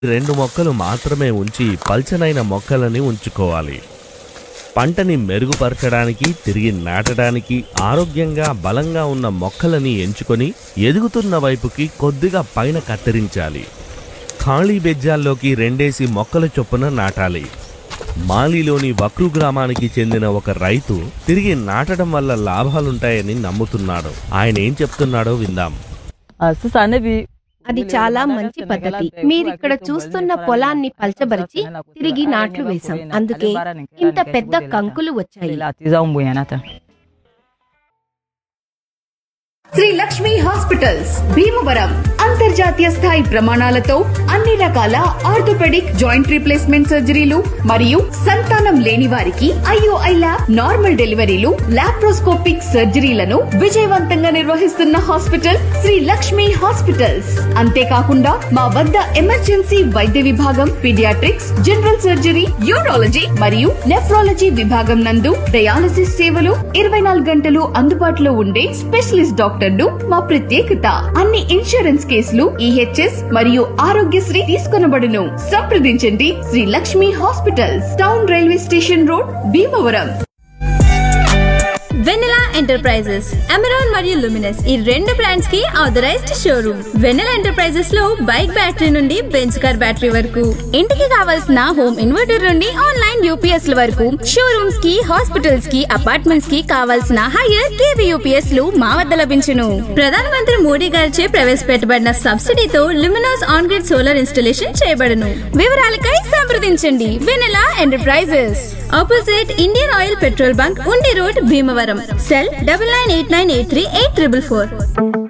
రెండు మొక్కలు మాత్రమే ఉంచి పల్చనైన మొక్కలని ఉంచుకోవాలి పంటని మెరుగుపరచడానికి తిరిగి నాటడానికి ఆరోగ్యంగా బలంగా ఉన్న మొక్కలని ఎంచుకొని ఎదుగుతున్న వైపుకి కొద్దిగా పైన కత్తిరించాలి ఖాళీ బెజ్జాల్లోకి రెండేసి మొక్కల చొప్పున నాటాలి మాలిలోని వక్రు గ్రామానికి చెందిన ఒక రైతు తిరిగి నాటడం వల్ల లాభాలుంటాయని నమ్ముతున్నాడు ఆయన ఏం చెప్తున్నాడో విందాం అది చాలా మంచి పద్ధతి మీరిక్కడ చూస్తున్న పొలాన్ని పల్చబరిచి తిరిగి నాట్లు వేశాం అందుకే ఇంత పెద్ద కంకులు వచ్చాయి శ్రీ లక్ష్మి హాస్పిటల్స్ భీమవరం అంతర్జాతీయ స్థాయి ప్రమాణాలతో అన్ని రకాల ఆర్థోపెడిక్ జాయింట్ రీప్లేస్మెంట్ సర్జరీలు మరియు సంతానం లేని వారికి ఐఓఐ ల్యాబ్ నార్మల్ డెలివరీలు లాప్రోస్కోపిక్ సర్జరీలను విజయవంతంగా నిర్వహిస్తున్న హాస్పిటల్ శ్రీ లక్ష్మి హాస్పిటల్స్ అంతేకాకుండా మా వద్ద ఎమర్జెన్సీ వైద్య విభాగం పీడియాట్రిక్స్ జనరల్ సర్జరీ యూరాలజీ మరియు నెఫ్రాలజీ విభాగం నందు డయాలసిస్ సేవలు ఇరవై నాలుగు గంటలు అందుబాటులో ఉండే స్పెషలిస్ట్ డాక్టర్లు మా ప్రత్యేకత అన్ని ఇన్సూరెన్స్ కేసులు ఈహెచ్ఎస్ మరియు ఆరోగ్యశ్రీ తీసుకొనబడును సంప్రదించండి Sri Lakshmi hospitals town railway station road Bhimavaram Vennela enterprises Amaron మరియు లుమినస్ ఈ రెండు బ్రాండ్స్ కి ఆథరైజ్డ్ షోరూమ్ వెనెలా ఎంటర్ప్రైజెస్ లో బైక్ బ్యాటరీ నుండి బెంచ్ కార్ బ్యాటరీ వరకు ఇంటికి కావాల్సిన హోమ్ ఇన్వర్టర్ నుండి ఆన్లైన్ యూపీఎస్ ల వరకు షోరూమ్స్ కి హాస్పిటల్స్ కి అపార్ట్మెంట్స్ కి కావాల్సిన హైయర్ కేవీ యూపీఎస్ లు మా వద్ద లభించును ప్రధానమంత్రి మోడీ గారిచే ప్రవేశపెట్టబడిన సబ్సిడీతో Luminous on grid solar installation చేయబడును వివరాలకై సంప్రదించండి Vennela enterprises opposite Indian oil petrol bunk ఉండి road Bhimavaram cell double nine eight nine eight three eight triple four